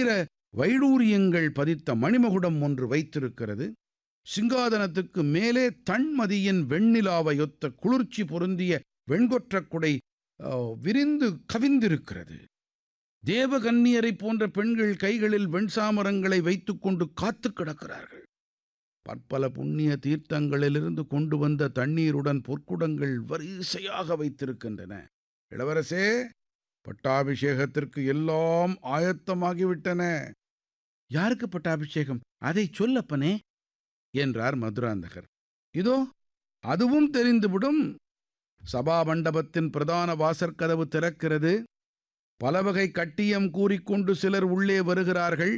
வைர வைடூரியங்கள் பதித்த மணிமகுடம் ஒன்று வைத்திருக்கிறது சிங்காதனத்துக்கு மேலே தன்மதியின் வெண்ணிலாவையொத்த குளிர்ச்சி பொருந்திய வெண்கொற்றக் குடை ஆ, விரிந்து கவிந்திருக்கிறது தேவகன்னியரை போன்ற பெண்கள் கைகளில் வெண்சாமரங்களை வைத்துக்கொண்டு காத்து கிடக்கிறார்கள் பற்பல புண்ணிய தீர்த்தங்களிலிருந்து கொண்டு வந்த தண்ணீருடன் பொற்குடங்கள் வரிசையாக வைத்திருக்கின்றன இளவரசே பட்டாபிஷேகத்திற்கு எல்லாம் ஆயத்தமாகிவிட்டன யாருக்கு பட்டாபிஷேகம் அதை சொல்லப்பனே என்றார் மதுராந்தகர் இதோ அதுவும் தெரிந்துவிடும் சபா மண்டபத்தின் பிரதான வாசற்கதவு திறக்கிறது பலவகை கட்டியம் கூறிக்கொண்டு சிலர் உள்ளே வருகிறார்கள்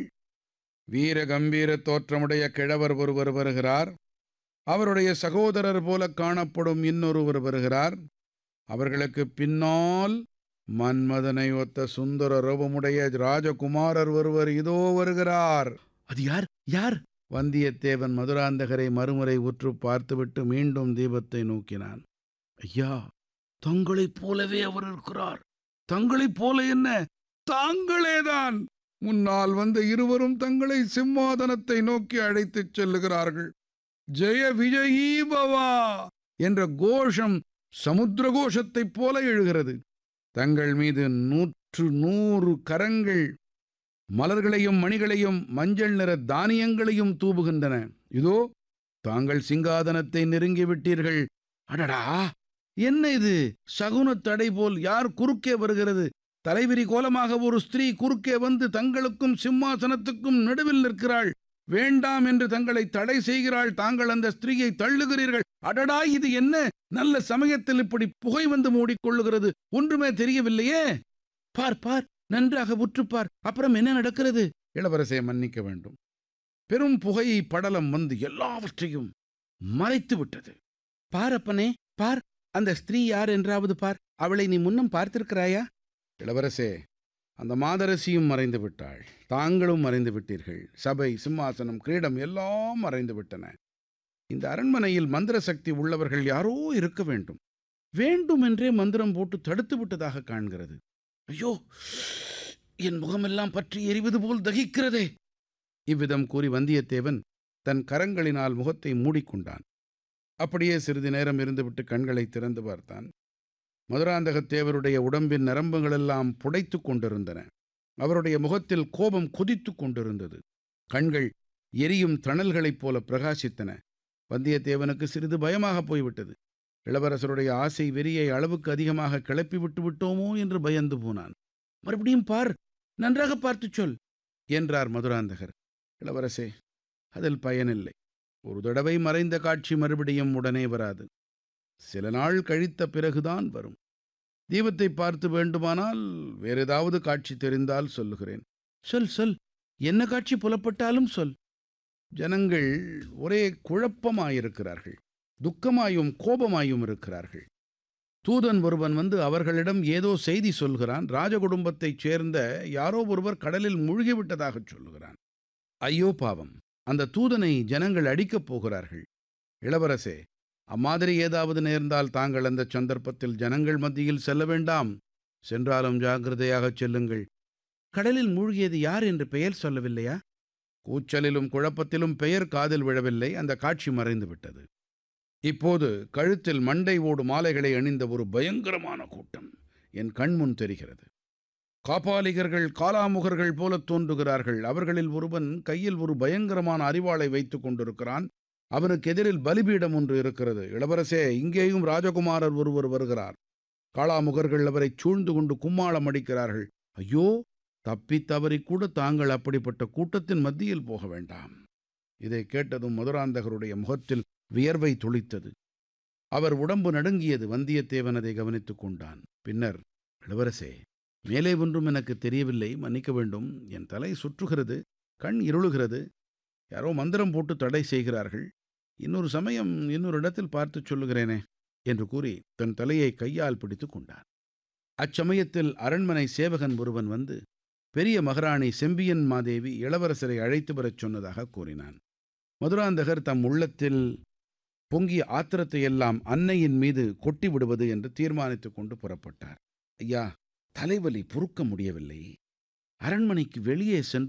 வீர கம்பீர தோற்றமுடைய கிழவர் ஒருவர் வருகிறார் அவருடைய சகோதரர் போல காணப்படும் இன்னொருவர் வருகிறார் அவர்களுக்கு பின்னால் மன்மதனை ஒத்த சுந்தர ரூபமுடைய ராஜகுமாரர் ஒருவர் இதோ வருகிறார் அது யார் யார் வந்தியத்தேவன் மதுராந்தகரை மறுமுறை உற்று பார்த்துவிட்டு மீண்டும் தீபத்தை நோக்கினான் ஐயா தங்களைப் போலவே அவர் இருக்கிறார் தங்களைப் போல என்ன தாங்களேதான் முன்னால் வந்த இருவரும் தங்களை சிம்மாதனத்தை நோக்கி அழைத்துச் செல்லுகிறார்கள் ஜெய விஜயீ பவா என்ற கோஷம் சமுத்திர கோஷத்தைப் போல எழுகிறது தங்கள் மீது நூற்று நூறு கரங்கள் மலர்களையும் மணிகளையும் மஞ்சள் நிற தானியங்களையும் தூவுகின்றன இதோ தாங்கள் சிங்காதனத்தை நெருங்கி விட்டீர்கள் அடடா என்ன இது சகுன தடை போல் யார் குறுக்கே வருகிறது தலைவிரி கோலமாக ஒரு ஸ்திரீ குறுக்கே வந்து தங்களுக்கும் சிம்மாசனத்துக்கும் நடுவில் நிற்கிறாள் வேண்டாம் என்று தங்களை தடை செய்கிறாள் தாங்கள் அந்த ஸ்திரீயை தள்ளுகிறீர்கள் அடடா இது என்ன நல்ல சமயத்தில் இப்படி புகை வந்து மூடிக்கொள்ளுகிறது ஒன்றுமே தெரியவில்லையே பார் பார் நன்றாக உற்றுப்பார் அப்புறம் என்ன நடக்கிறது இளவரசை மன்னிக்க வேண்டும் பெரும் புகையை படலம் வந்து எல்லாவற்றையும் மறைத்து விட்டது பாரப்பனே பார் அந்த ஸ்திரீ யார் என்றாவது பார் அவளை நீ முன்னம் பார்த்திருக்கிறாயா இளவரசே அந்த மாதரசியும் மறைந்து விட்டாள் தாங்களும் மறைந்து விட்டீர்கள் சபை சிம்மாசனம் கிரீடம் எல்லாம் மறைந்து விட்டன இந்த அரண்மனையில் மந்திர சக்தி உள்ளவர்கள் யாரோ இருக்க வேண்டும் வேண்டுமென்றே மந்திரம் போட்டு தடுத்து விட்டதாக காண்கிறது ஐயோ என் முகமெல்லாம் பற்றி எரிவது போல் தகிக்கிறதே இவ்விதம் கூறி வந்தியத்தேவன் தன் கரங்களினால் முகத்தை மூடிக்கொண்டான் அப்படியே சிறிது நேரம் இருந்துவிட்டு கண்களை திறந்து பார்த்தான் மதுராந்தகத்தேவருடைய உடம்பின் நரம்புகளெல்லாம் புடைத்துக் கொண்டிருந்தன அவருடைய முகத்தில் கோபம் கொதித்துக் கொண்டிருந்தது கண்கள் எரியும் தணல்களைப் போல பிரகாசித்தன வந்தியத்தேவனுக்கு சிறிது பயமாக போய்விட்டது இளவரசருடைய ஆசை வெறியை அளவுக்கு அதிகமாக கிளப்பி விட்டு விட்டோமோ என்று பயந்து போனான் மறுபடியும் பார் நன்றாக பார்த்துச் சொல் என்றார் மதுராந்தகர் இளவரசே அதில் பயனில்லை ஒரு தடவை மறைந்த காட்சி மறுபடியும் உடனே வராது சில நாள் கழித்த பிறகுதான் வரும் தீபத்தை பார்த்து வேண்டுமானால் வேற ஏதாவது காட்சி தெரிந்தால் சொல்லுகிறேன் சொல் சொல் என்ன காட்சி புலப்பட்டாலும் சொல் ஜனங்கள் ஒரே குழப்பமாயிருக்கிறார்கள் துக்கமாயும் கோபமாயும் இருக்கிறார்கள் தூதன் ஒருவன் வந்து அவர்களிடம் ஏதோ செய்தி சொல்கிறான் ராஜகுடும்பத்தைச் சேர்ந்த யாரோ ஒருவர் கடலில் மூழ்கிவிட்டதாகச் சொல்லுகிறான் ஐயோ பாவம் அந்த தூதனை ஜனங்கள் அடிக்கப் போகிறார்கள் இளவரசே அம்மாதிரி ஏதாவது நேர்ந்தால் தாங்கள் அந்த சந்தர்ப்பத்தில் ஜனங்கள் மத்தியில் செல்ல வேண்டாம் சென்றாலும் ஜாக்கிரதையாகச் செல்லுங்கள் கடலில் மூழ்கியது யார் என்று பெயர் சொல்லவில்லையா கூச்சலிலும் குழப்பத்திலும் பெயர் காதில் விழவில்லை அந்த காட்சி மறைந்து விட்டது இப்போது கழுத்தில் மண்டை ஓடு மாலைகளை அணிந்த ஒரு பயங்கரமான கூட்டம் என் கண்முன் தெரிகிறது காபாலிகர்கள் காலாமுகர்கள் போலத் தோன்றுகிறார்கள் அவர்களில் ஒருவன் கையில் ஒரு பயங்கரமான அரிவாளை வைத்துக் கொண்டிருக்கிறான் அவனுக்கு எதிரில் பலிபீடம் ஒன்று இருக்கிறது இளவரசே இங்கேயும் ராஜகுமாரர் ஒருவர் வருகிறார் காளாமுகர்கள் அவரை சூழ்ந்து கொண்டு கும்மாளம் அடிக்கிறார்கள் ஐயோ தப்பித் தவறிக் கூட தாங்கள் அப்படிப்பட்ட கூட்டத்தின் மத்தியில் போக வேண்டாம் இதை கேட்டதும் மதுராந்தகருடைய முகத்தில் வியர்வை துளித்தது அவர் உடம்பு நடுங்கியது வந்தியத்தேவன் அதை கவனித்துக் கொண்டான் பின்னர் இளவரசே மேலே ஒன்றும் எனக்கு தெரியவில்லை மன்னிக்க வேண்டும் என் தலை சுற்றுகிறது கண் இருளுகிறது யாரோ மந்திரம் போட்டு தடை செய்கிறார்கள் இன்னொரு சமயம் இன்னொரு இடத்தில் பார்த்துச் சொல்லுகிறேனே என்று கூறி தன் தலையை கையால் பிடித்துக் கொண்டான் அச்சமயத்தில் அரண்மனை சேவகன் ஒருவன் வந்து பெரிய மகாராணி செம்பியன் மாதேவி இளவரசரை அழைத்து வரச் சொன்னதாக கூறினான் மதுராந்தகர் தம் உள்ளத்தில் பொங்கிய ஆத்திரத்தை எல்லாம் அன்னையின் மீது கொட்டி விடுவது என்று தீர்மானித்துக் கொண்டு புறப்பட்டார் ஐயா தலைவலி பொறுக்க முடியவில்லை அரண்மனைக்கு வெளியே சென்று